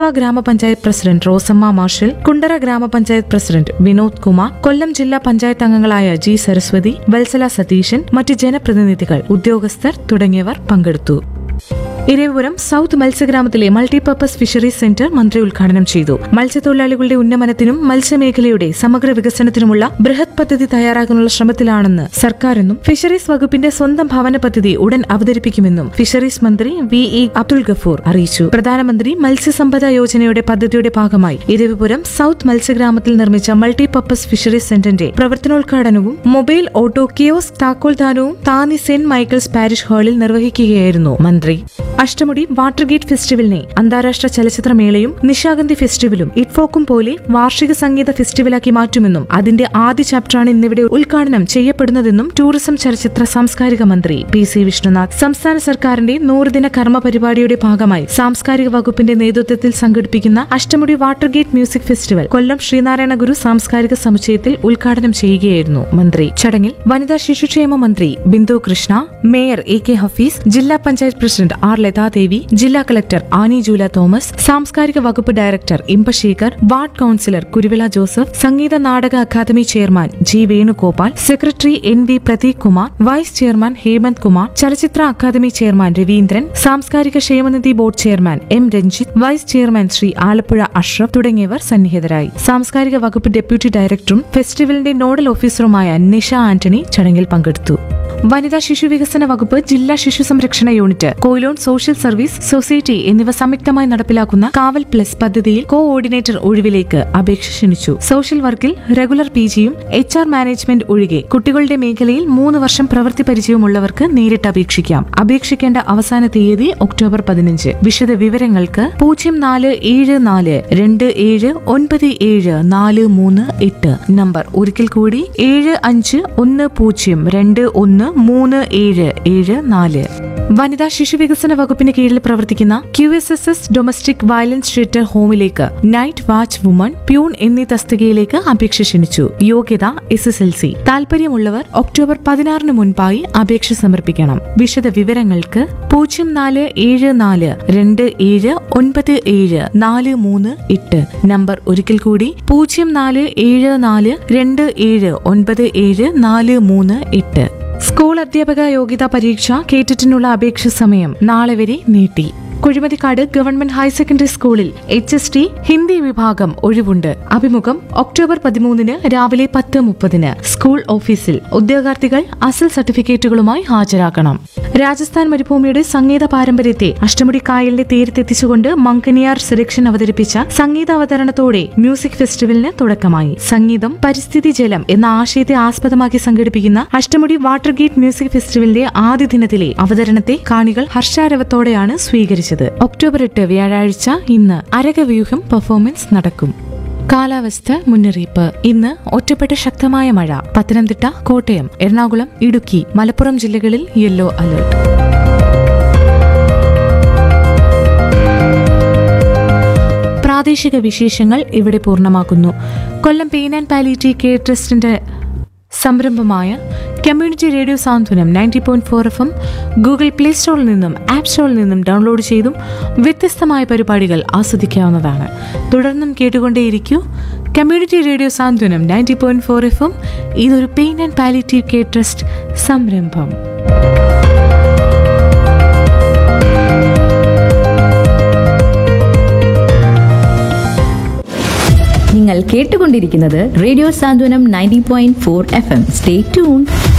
ഗ്രാമപഞ്ചായത്ത് president Rosamma marshal Kundara ഗ്രാമപഞ്ചായത്ത് president Vinod Kumar കൊല്ലം ജില്ലാ പഞ്ചായത്ത് അംഗങ്ങളായ ജി സരസ്വതി വത്സല സതീശൻ മറ്റ് ജനപ്രതിനിധികൾ ഉദ്യോഗസ്ഥർ തുടങ്ങിയവർ പങ്കെടുത്തു ഇരവിപുരം സൗത്ത് മത്സ്യഗ്രാമത്തിലെ മൾട്ടിപർപ്പസ് ഫിഷറീസ് സെന്റർ മന്ത്രി ഉദ്ഘാടനം ചെയ്തു മത്സ്യത്തൊഴിലാളികളുടെ ഉന്നമനത്തിനും മത്സ്യമേഖലയുടെ സമഗ്ര വികസനത്തിനുമുള്ള ബൃഹത് പദ്ധതി തയ്യാറാക്കാനുള്ള ശ്രമത്തിലാണെന്ന് സർക്കാരെന്നും ഫിഷറീസ് വകുപ്പിന്റെ സ്വന്തം ഭവന പദ്ധതി ഉടൻ അവതരിപ്പിക്കുമെന്നും ഫിഷറീസ് മന്ത്രി വി ഇ അബ്ദുൾ ഗഫൂർ അറിയിച്ചു പ്രധാനമന്ത്രി മത്സ്യസമ്പദ യോജനയുടെ പദ്ധതിയുടെ ഭാഗമായി ഇരവിപുരം സൗത്ത് മത്സ്യഗ്രാമത്തിൽ നിർമ്മിച്ച മൾട്ടിപർപ്പസ് ഫിഷറീസ് സെന്ററിന്റെ പ്രവർത്തനോദ്ഘാടനവും മൊബൈൽ ഓട്ടോ കിയോസ് താക്കോൽദാനവും താനി സെന്റ് മൈക്കിൾസ് പാരിഷ് ഹാളിൽ നിർവഹിക്കുകയായിരുന്നു മന്ത്രി അഷ്ടമുടി വാട്ടർഗേറ്റ് ഫെസ്റ്റിവലിനെ അന്താരാഷ്ട്ര ചലച്ചിത്രമേളയും നിശാഗന്ധി ഫെസ്റ്റിവലും ഇറ്റ്ഫോക്കും പോലെ വാർഷിക സംഗീത ഫെസ്റ്റിവലാക്കി മാറ്റുമെന്നും അതിന്റെ ആദ്യ ചാപ്റ്ററാണ് ഇന്നിവിടെ ഉദ്ഘാടനം ചെയ്യപ്പെടുന്നതെന്നും ടൂറിസം ചലച്ചിത്ര സാംസ്കാരിക മന്ത്രി പി സി വിഷ്ണുനാഥ് സംസ്ഥാന സർക്കാരിന്റെ നൂറുദിന കർമ്മ പരിപാടിയുടെ ഭാഗമായി സാംസ്കാരിക വകുപ്പിന്റെ നേതൃത്വത്തിൽ സംഘടിപ്പിക്കുന്ന Ashtamudi water gate music festival Kollam Sree Narayana Guru സാംസ്കാരിക സമുച്ചയത്തിൽ ഉദ്ഘാടനം ചെയ്യുകയായിരുന്നു മന്ത്രി ചടങ്ങിൽ വനിതാ ശിശുക്ഷേമ മന്ത്രി Bindu Krishna mayor A K Hafeez ജില്ലാ പഞ്ചായത്ത് പ്രസിഡന്റ് ആർ ലതാദേവി ജില്ലാ കളക്ടർ ആനി ജൂല തോമസ് സാംസ്കാരിക വകുപ്പ് director Imbasekar ward councillor Kuruvila Joseph സംഗീത നാടക academy chairman G Venugopal secretary N V Prateek Kumar vice chairman Hemanth Kumar ചലച്ചിത്ര അക്കാദമി ചെയർമാൻ രവീന്ദ്രൻ സാംസ്കാരിക ക്ഷേമനിധി board chairman M Ranjith vice chairman Shri Alappuzha Ashraf തുടങ്ങിയവർ സന്നിഹിതരായി സാംസ്കാരിക വകുപ്പ് ഡെപ്യൂട്ടി ഡയറക്ടറും ഫെസ്റ്റിവലിന്റെ നോഡൽ ഓഫീസറുമായ നിഷ ആന്റണി ചടങ്ങിൽ പങ്കെടുത്തു വനിതാ ശിശു വികസന വകുപ്പ് ജില്ലാ ശിശു സംരക്ഷണ unit Quilon social service society എന്നിവ സംയുക്തമായി നടപ്പിലാക്കുന്ന കാവൽ പ്ലസ് പദ്ധതിയിൽ കോഓർഡിനേറ്റർ ഒഴിവിലേക്ക് അപേക്ഷ ക്ഷണിച്ചു സോഷ്യൽ വർക്കിൽ റെഗുലർ പി ജിയും എച്ച് ആർ മാനേജ്മെന്റ് ഒഴികെ കുട്ടികളുടെ മേഖലയിൽ മൂന്ന് വർഷം പ്രവൃത്തി പരിചയമുള്ളവർക്ക് നേരിട്ട് അപേക്ഷിക്കാം അപേക്ഷിക്കേണ്ട അവസാന തീയതി ഒക്ടോബർ പതിനഞ്ച് വിശദ വിവരങ്ങൾക്ക് പൂജ്യം നാല് ഏഴ് നാല് രണ്ട് ഏഴ് ഒൻപത് ഏഴ് നാല് മൂന്ന് എട്ട് നമ്പർ ഒരിക്കൽ കൂടി ഏഴ് അഞ്ച് ഒന്ന് പൂജ്യം രണ്ട് ഒന്ന് മൂന്ന് ഏഴ് ഏഴ് നാല് വനിതാ ശിശു വികസന വകുപ്പിന് കീഴിൽ പ്രവർത്തിക്കുന്ന Q S S S domestic violence shelter ഹോമിലേക്ക് നൈറ്റ് വാച്ച് വുമൺ പ്യൂൺ എന്നീ തസ്തികയിലേക്ക് അപേക്ഷ ക്ഷണിച്ചു യോഗ്യത എസ് എസ് എൽ സി താല്പര്യമുള്ളവർ ഒക്ടോബർ പതിനാറിന് മുൻപായി അപേക്ഷ സമർപ്പിക്കണം വിശദ വിവരങ്ങൾക്ക് പൂജ്യം നാല് ഏഴ് നാല് രണ്ട് ഏഴ് ഒൻപത് ഏഴ് നാല് മൂന്ന് എട്ട് നമ്പർ ഒരിക്കൽ കൂടി പൂജ്യം നാല് ഏഴ് നാല് രണ്ട് ഏഴ് ഒൻപത് ഏഴ് നാല് മൂന്ന് എട്ട് സ്കൂൾ അധ്യാപക യോഗ്യതാ പരീക്ഷ കേറ്ററ്റിനുള്ള അപേക്ഷ സമയം നാളെ വരെ നീട്ടി കുഴിമതിക്കാട് ഗവൺമെന്റ് ഹയർ സെക്കൻഡറി സ്കൂളിൽ എച്ച് എസ് ടി ഹിന്ദി വിഭാഗം ഒഴിവുണ്ട് അഭിമുഖം ഒക്ടോബർ പതിമൂന്നിന് രാവിലെ പത്ത് മുപ്പതിന് സ്കൂൾ ഓഫീസിൽ ഉദ്യോഗാർത്ഥികൾ അസൽ സർട്ടിഫിക്കറ്റുകളുമായി ഹാജരാക്കണം രാജസ്ഥാൻ മരുഭൂമിയുടെ സംഗീത പാരമ്പര്യത്തെ അഷ്ടമുടി കായലിന്റെ തീരത്തെത്തിച്ചുകൊണ്ട് മങ്കനിയാർ സുരക്ഷൻ അവതരിപ്പിച്ച സംഗീതാവതരണത്തോടെ മ്യൂസിക് ഫെസ്റ്റിവലിന് തുടക്കമായി സംഗീതം പരിസ്ഥിതി ജലം എന്ന ആശയത്തെ ആസ്പദമാക്കി സംഘടിപ്പിക്കുന്ന അഷ്ടമുടി വാട്ടർ ഗേറ്റ് മ്യൂസിക് ഫെസ്റ്റിവലിന്റെ ആദ്യ ദിനത്തിലെ അവതരണത്തെ കാണികൾ ഹർഷാരവത്തോടെയാണ് സ്വീകരിച്ചത് ഒക്ടോബർ എട്ട് വ്യാഴാഴ്ച ഇന്ന് അരകവ്യൂഹം പെർഫോമൻസ് നടക്കും കാലാവസ്ഥ മുന്നറിയിപ്പ് ഇന്ന് ഒറ്റപ്പെട്ട ശക്തമായ മഴ പത്തനംതിട്ട കോട്ടയം എറണാകുളം ഇടുക്കി മലപ്പുറം ജില്ലകളിൽ യെല്ലോ അലർട്ട് പ്രാദേശിക വിശേഷങ്ങൾ ഇവിടെ പൂർണ്ണമാക്കുന്നു Kollam pain and palliative care ട്രസ്റ്റിന്റെ സംരംഭമായ community radio Santhwanam ninety point four F M Google Play സ്റ്റോറിൽ നിന്നും ആപ്പ് സ്റ്റോറിൽ നിന്നും ഡൗൺലോഡ് ചെയ്തും വ്യത്യസ്തമായ പരിപാടികൾ ആസ്വദിക്കാവുന്നതാണ് തുടർന്നും കേട്ടുകൊണ്ടേയിരിക്കൂ community radio Santhwanam ninety point four F M ഇതൊരു pain and palliative care trust സംരംഭം നിങ്ങൾ കേട്ടുകൊണ്ടിരിക്കുന്നത് radio Santhwanam ninety point four F M stay tune